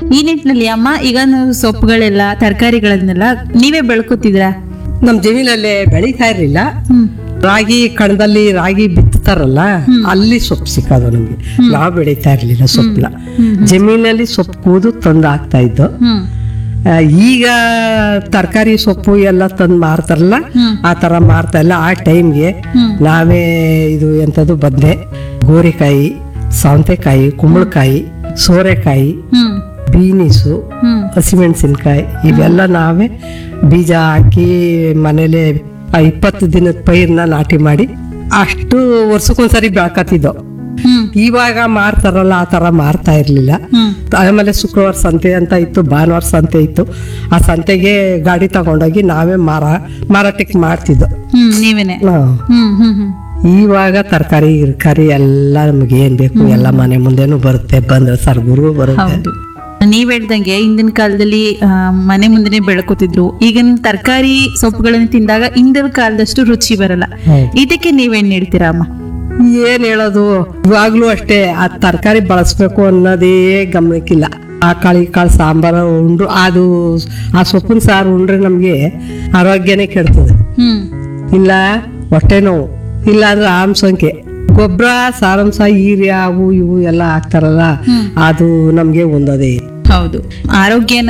ಈ ನಿಟ್ಟಿನಲ್ಲಿ ಅಮ್ಮ ಈಗ ನೀವು ಸೊಪ್ಪುಗಳೆಲ್ಲ ತರಕಾರಿಗಳನ್ನೆಲ್ಲ ನೀವೇ ಬೆಳ್ಕೊತಿದ್ರಾ ನಮ್ ಜಮೀನಲ್ಲಿ ಬೆಳೀತಾ ಇರ್ಲಿಲ್ಲ ಹ್ಮ್ ರಾಗಿ ಕಣದಲ್ಲಿ ರಾಗಿ ಬಿತ್ತಾರಲ್ಲ ಅಲ್ಲಿ ಸೊಪ್ಪು ಸಿಕ್ಕೋದು ನಮ್ಗೆ ನಾವು ಬೆಳೀತಾ ಇರ್ಲಿಲ್ಲ ಸೊಪ್ಪನ್ನ ಜಮೀನಲ್ಲಿ ಸೊಪ್ಪು ಕೂದು ತಂದು ಹಾಕ್ತಾ ಇದ್ದು ಹ್ಮ್ ಆ, ಈಗ ತರಕಾರಿ ಸೊಪ್ಪು ಎಲ್ಲ ತಂದು ಮಾರ್ತಾರಲ್ಲ ಆ ತರ ಮಾರ್ತಾ ಇಲ್ಲ ಆ ಟೈಮ್ಗೆ ನಾವೇ ಇದು ಎಂಥದ್ದು ಬದ್ನೆ ಗೋರಿಕಾಯಿ ಸೌತೆಕಾಯಿ ಕುಂಬಳಕಾಯಿ ಸೋರೆಕಾಯಿ ಹ್ಮ್ ಬೀನಿಸು ಹ್ಮ್ ಹಸಿಮೆಣಸಿನ್ಕಾಯಿ ಇವೆಲ್ಲ ನಾವೇ ಬೀಜ ಹಾಕಿ ಮನೇಲೆ ಆ ಇಪ್ಪತ್ತು ದಿನದ ಪೈರ್ನ ನಾಟಿ ಮಾಡಿ ಅಷ್ಟು ವರ್ಷಕ್ಕೊಂದ್ಸರಿ ಬೆಳ್ಕತ್ತಿದ್ದೋ ಹ್ಮ್ ಇವಾಗ ಮಾರ್ತಾರಲ್ಲ ಆ ತರ ಮಾರ್ತಾ ಇರ್ಲಿಲ್ಲ ಹ್ಮ್ ಆಮೇಲೆ ಶುಕ್ರವಾರ ಸಂತೆ ಅಂತ ಇತ್ತು ಭಾನುವಾರ ಸಂತೆ ಇತ್ತು ಆ ಸಂತೆಗೆ ಗಾಡಿ ತಗೊಂಡೋಗಿ ನಾವೇ ಮಾರ ಮಾರಾಟಕ್ಕೆ ಮಾಡ್ತಿದ್ದೋ ಹ್ಮ್ ನೀವೇನೆ ಹಾ. ಹ್ಮ್ ಹ್ಮ್ ಹ್ಮ್ ಇವಾಗ ತರಕಾರಿ ಗಿರ್ಕಾರಿ ಎಲ್ಲ ನಮ್ಗೆ ಏನ್ ಬೇಕು ಎಲ್ಲ ಮನೆ ಮುಂದೆನೂ ಬರುತ್ತೆ ಬಂದ್ರೆ ಸರ್ಗುರು ಬರುತ್ತೆ ಹೌದು ನೀವ್ ಹೇಳ್ದಂಗೆ ಹಿಂದಿನ ಕಾಲದಲ್ಲಿ ಆ, ಮನೆ ಮುಂದೆನೆ ಬೆಳ್ಕೊತಿದ್ರು ಈಗಿನ ತರಕಾರಿ ಸೊಪ್ಪುಗಳನ್ನ ತಿಂದಾಗ ಹಿಂದಿನ ಕಾಲದಷ್ಟು ರುಚಿ ಬರಲ್ಲ ಹೌದು. ಇದಕ್ಕೆ ನೀವೇನ್ ಹೇಳ್ತೀರಾ ಅಮ್ಮ ಏನ್ ಹೇಳೋದು ಇವಾಗ್ಲೂ ಅಷ್ಟೇ ಆ ತರಕಾರಿ ಬಳಸ್ಬೇಕು ಅನ್ನೋದೇ ಗಮನಕ್ಕಿಲ್ಲ ಆ ಕಾಳು ಈ ಕಾಳು ಸಾಂಬಾರು ಉಂಡ್ರು ಅದು ಆ ಸೊಪ್ಪಿನ ಸಾರು ಉಂಡ್ರೆ ನಮ್ಗೆ ಆರೋಗ್ಯನೇ ಕೆಡ್ತದೆ ಹ್ಮ್ ಇಲ್ಲ ಹೊಟ್ಟೆ ನೋವು ಇಲ್ಲ ಅಂದ್ರೆ ಆಮ್ಸಂಖ್ಯೆ ಗೊಬ್ಬರ ಸಾರಾಂಶ ಹೀರ್ಯ ಅವು ಇವು ಎಲ್ಲ ಹಾಕ್ತಾರಲ್ಲ ಅದು ನಮ್ಗೆ ಒಂದದೇ ಹೌದು ಆರೋಗ್ಯ